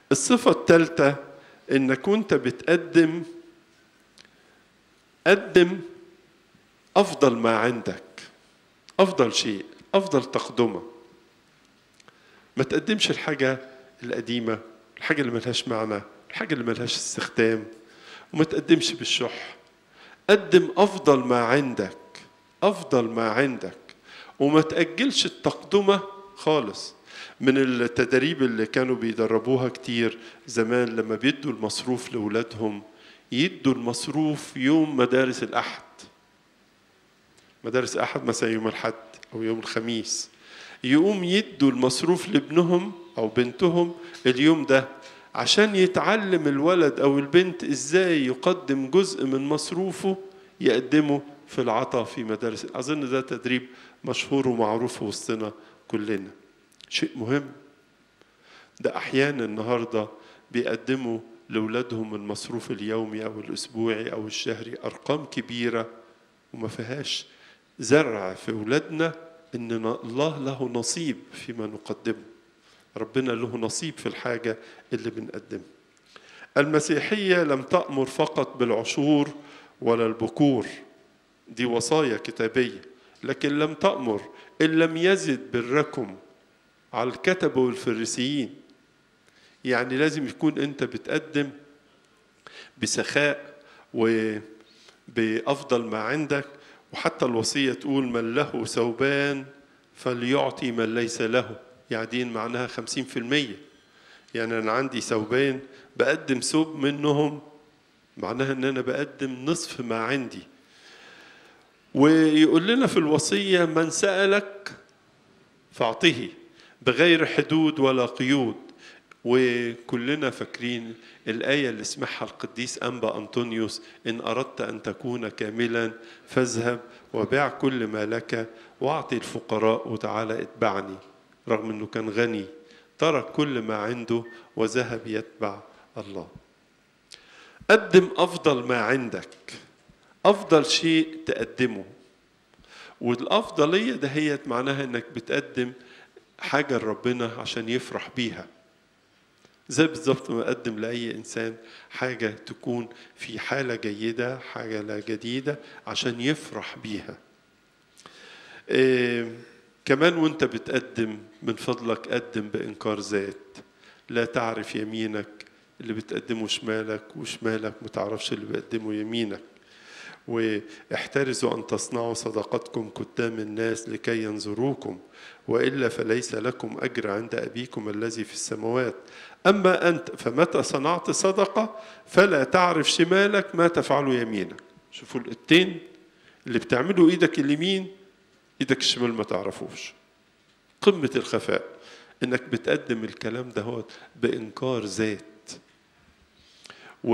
الصفة الثالثة انك وانت بتقدم قدم افضل ما عندك افضل شيء افضل تقدمه ما تقدمش الحاجة القديمة الحاجة اللي ملهاش معنى الحاجة اللي ملهاش استخدام وما تقدمش بالشح قدم أفضل ما عندك أفضل ما عندك وما تأجلش التقدمة خالص من التدريب اللي كانوا بيدربوها كتير زمان لما بيدوا المصروف لأولادهم يدوا المصروف يوم مدارس الأحد مدارس أحد مثلا يوم الحد أو يوم الخميس يقوم يدوا المصروف لابنهم أو بنتهم اليوم ده عشان يتعلم الولد أو البنت إزاي يقدم جزء من مصروفه يقدمه في العطاء في مدارس أظن ده تدريب مشهور ومعروف وسطنا كلنا شيء مهم ده أحيانا النهاردة بيقدموا لأولادهم المصروف اليومي أو الأسبوعي أو الشهري أرقام كبيرة وما فيهاش زرع في أولادنا إن الله له نصيب فيما نقدمه ربنا له نصيب في الحاجة اللي بنقدمها المسيحية لم تأمر فقط بالعشور ولا البكور دي وصايا كتابية لكن لم تأمر إن لم يزد بالركم على الكتبة والفريسيين يعني لازم يكون أنت بتقدم بسخاء وبأفضل ما عندك وحتى الوصية تقول من له ثوبان فليعطي من ليس له يعني دي معناها خمسين في المية يعني أنا عندي ثوبين بقدم ثوب منهم معناها أن أنا بقدم نصف ما عندي ويقول لنا في الوصية من سألك فأعطه بغير حدود ولا قيود وكلنا فاكرين الآية اللي اسمها القديس أنبا أنطونيوس إن أردت أن تكون كاملا فاذهب وبيع كل ما لك واعطي الفقراء وتعالى اتبعني رغم أنه كان غني ترك كل ما عنده وذهب يتبع الله قدم أفضل ما عندك أفضل شيء تقدمه والأفضلية دهيت معناها إنك بتقدم حاجة لربنا عشان يفرح بيها زي بالظبط ما أقدم لأي إنسان حاجة تكون في حالة جيدة حاجة لا جديدة عشان يفرح بيها إيه كمان وانت بتقدم من فضلك قدم بإنكار ذات لا تعرف يمينك اللي بتقدمه شمالك وشمالك متعرفش اللي بيقدمه يمينك واحترزوا أن تصنعوا صدقتكم قدام الناس لكي ينظروكم وإلا فليس لكم أجر عند أبيكم الذي في السماوات أما أنت فمتى صنعت صدقة فلا تعرف شمالك ما تفعل يمينك شوفوا الاتين اللي بتعمله إيدك اليمين إيدك الشمال ما تعرفوش قمة الخفاء إنك بتقدم الكلام ده هو بإنكار ذات و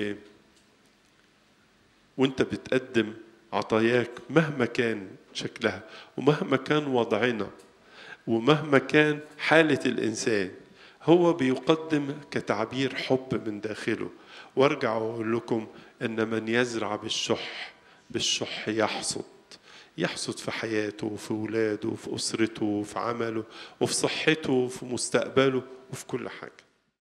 وانت بتقدم عطاياك مهما كان شكلها ومهما كان وضعنا ومهما كان حالة الإنسان هو بيقدم كتعبير حب من داخله وارجع واقول لكم ان من يزرع بالشح بالشح يحصد يحصد في حياته وفي ولاده وفي اسرته وفي عمله وفي صحته وفي مستقبله وفي كل حاجه